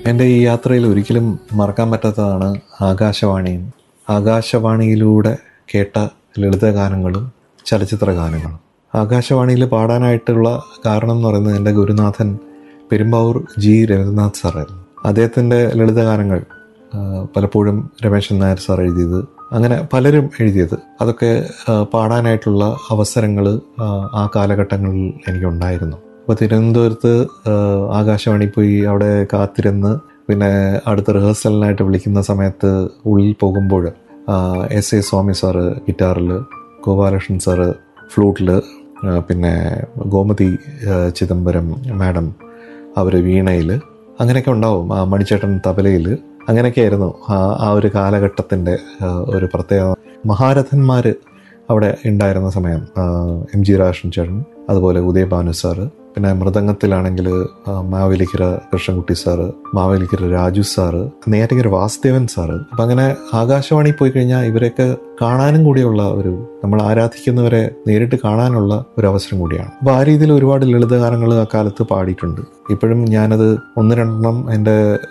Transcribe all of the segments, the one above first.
എൻ്റെ ഈ യാത്രയിൽ ഒരിക്കലും മറക്കാൻ പറ്റാത്തതാണ് ആകാശവാണിയും ആകാശവാണിയിലൂടെ കേട്ട ലളിതഗാനങ്ങളും ചലച്ചിത്ര ഗാനങ്ങളും ആകാശവാണിയിൽ പാടാനായിട്ടുള്ള കാരണം എന്ന് പറയുന്നത് എൻ്റെ ഗുരുനാഥൻ പെരുമ്പാവൂർ ജി രവീന്ദ്രനാഥ് സാറായിരുന്നു അദ്ദേഹത്തിൻ്റെ ലളിതഗാനങ്ങൾ ആ, പലപ്പോഴും രമേശൻ നായർ സാർ എഴുതിയത് അങ്ങനെ പലരും എഴുതിയത് അതൊക്കെ ആ, പാടാനായിട്ടുള്ള അവസരങ്ങൾ ആ കാലഘട്ടങ്ങളിൽ എനിക്കുണ്ടായിരുന്നു അപ്പോൾ തിരുവനന്തപുരത്ത് ആ, ആകാശവാണി പോയി അവിടെ കാത്തിരുന്ന് പിന്നെ അടുത്ത റിഹേഴ്സലിനായിട്ട് വിളിക്കുന്ന സമയത്ത് ഉള്ളിൽ പോകുമ്പോൾ എസ് എ സ്വാമി സാറ് ഗിറ്റാറിൽ ഗോപാലകൃഷ്ണൻ സാറ് ഫ്ലൂട്ടിൽ പിന്നെ ഗോമതി ആ, ചിദംബരം മാഡം അവർ വീണയിൽ അങ്ങനെയൊക്കെ ഉണ്ടാവും ആ മണിച്ചേട്ടൻ തബലയിൽ അങ്ങനെയൊക്കെയായിരുന്നു ആ ആ ഒരു കാലഘട്ടത്തിൻ്റെ ആ, ഒരു പ്രത്യേകത മഹാരഥന്മാർ അവിടെ ഉണ്ടായിരുന്ന സമയം ആ, എം ജി രാഷൻ ചേട്ടൻ അതുപോലെ ഉദയഭാനു സാറ് പിന്നെ മൃദംഗത്തിലാണെങ്കിൽ ആ, Mavelikkara Krishnankutty sir Mavelikkara Raju sir Nerakara Vasudevan sir അപ്പം അങ്ങനെ ആകാശവാണി പോയി കഴിഞ്ഞാൽ ഇവരെയൊക്കെ കാണാനും കൂടിയുള്ള ഒരു നമ്മൾ ആരാധിക്കുന്നവരെ നേരിട്ട് കാണാനുള്ള ഒരു അവസരം കൂടിയാണ് അപ്പോൾ ആ രീതിയിൽ ഒരുപാട് ലളിതഗാനങ്ങൾ ആ കാലത്ത് പാടിയിട്ടുണ്ട് ഇപ്പോഴും ഞാനത് ഒന്ന് രണ്ടെണ്ണം എൻ്റെ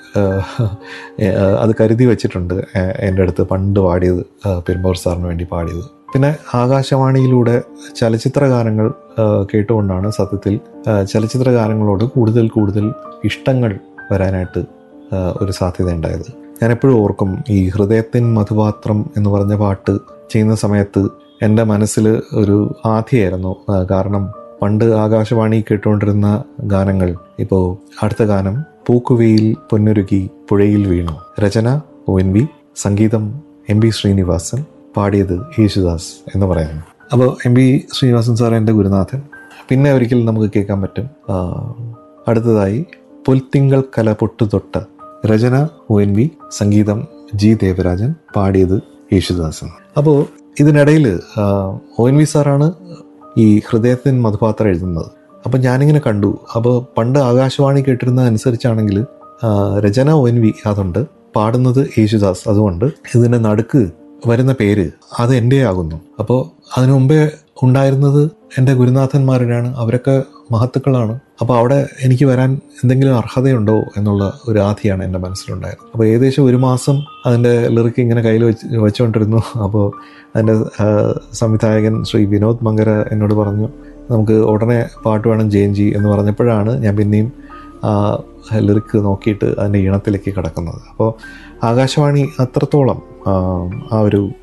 അത് കരുതി വെച്ചിട്ടുണ്ട് ഏഹ് എൻ്റെ അടുത്ത് പണ്ട് പാടിയത് ഏഹ് പെരുമ്പാവൂർ സാറിന് വേണ്ടി പാടിയത് പിന്നെ ആകാശവാണിയിലൂടെ ചലച്ചിത്ര ഗാനങ്ങൾ ഏഹ് കേട്ടുകൊണ്ടാണ് സത്യത്തിൽ ഏഹ് ചലച്ചിത്ര ഗാനങ്ങളോട് കൂടുതൽ കൂടുതൽ ഇഷ്ടങ്ങൾ വരാനായിട്ട് ഏഹ് ഒരു സാധ്യത ഉണ്ടായത് ഞാൻ എപ്പോഴും ഓർക്കും ഈ ഹൃദയത്തിൻ മധുപാത്രം എന്ന് പറഞ്ഞ പാട്ട് ചെയ്യുന്ന സമയത്ത് എൻ്റെ മനസ്സിൽ ഒരു ആധിയായിരുന്നു ആ, കാരണം പണ്ട് ആകാശവാണി കേട്ടുകൊണ്ടിരുന്ന ഗാനങ്ങൾ ഇപ്പോൾ അടുത്ത ഗാനം പൂക്കുവയിൽ പൊന്നുരുകി പുഴയിൽ വീണു രചന ഒ എൻ വി സംഗീതം എം ബി ശ്രീനിവാസൻ പാടിയത് യേശുദാസ് എന്ന് പറയുന്നു അപ്പോൾ എം ബി ശ്രീനിവാസൻ സാർ എൻ്റെ ഗുരുനാഥൻ പിന്നെ ഒരിക്കൽ നമുക്ക് കേൾക്കാൻ പറ്റും ആ, അടുത്തതായി പൊൽത്തിങ്കൾ കല പൊട്ടുതൊട്ട് രചന ഒ എൻ വി സംഗീതം ജി ദേവരാജൻ പാടിയത് യേശുദാസൻ അപ്പോൾ ഇതിനിടയിൽ ഒ എൻ വി സാറാണ് ഈ ഹൃദയത്തിൻ മധുപാത്രം എഴുതുന്നത് അപ്പം ഞാനിങ്ങനെ കണ്ടു അപ്പോൾ പണ്ട് ആകാശവാണി കേട്ടിരുന്ന അനുസരിച്ചാണെങ്കിൽ ആ, രചന ഒ എൻ വി അതുണ്ട് പാടുന്നത് യേശുദാസ് അതുകൊണ്ട് ഇതിൻ്റെ നടുക്ക് വരുന്ന പേര് അത് എൻ്റെ ആകുന്നു അപ്പോൾ അതിനു മുമ്പേ ഉണ്ടായിരുന്നത് എൻ്റെ ഗുരുനാഥന്മാരുടെയാണ് അവരൊക്കെ മഹത്തുക്കളാണ് അപ്പോൾ അവിടെ എനിക്ക് വരാൻ എന്തെങ്കിലും അർഹതയുണ്ടോ എന്നുള്ള ഒരു ആധിയാണ് എൻ്റെ മനസ്സിലുണ്ടായത് അപ്പോൾ ഏകദേശം ഒരു മാസം അതിൻ്റെ ലിറിക്ക് ഇങ്ങനെ കയ്യിൽ വെച്ച് വെച്ചുകൊണ്ടിരുന്നു അപ്പോൾ അതിൻ്റെ ആ, സംവിധായകൻ ശ്രീ വിനോദ് മങ്കര എന്നോട് പറഞ്ഞു നമുക്ക് ഉടനെ പാട്ട് വേണം ജയൻജി എന്ന് പറഞ്ഞപ്പോഴാണ് ഞാൻ പിന്നെയും ആ ലിറിക്ക് നോക്കിയിട്ട് അതിൻ്റെ ഈണത്തിലേക്ക് കിടക്കുന്നത് അപ്പോൾ ആകാശവാണി അത്രത്തോളം ആ, ആ ഒരു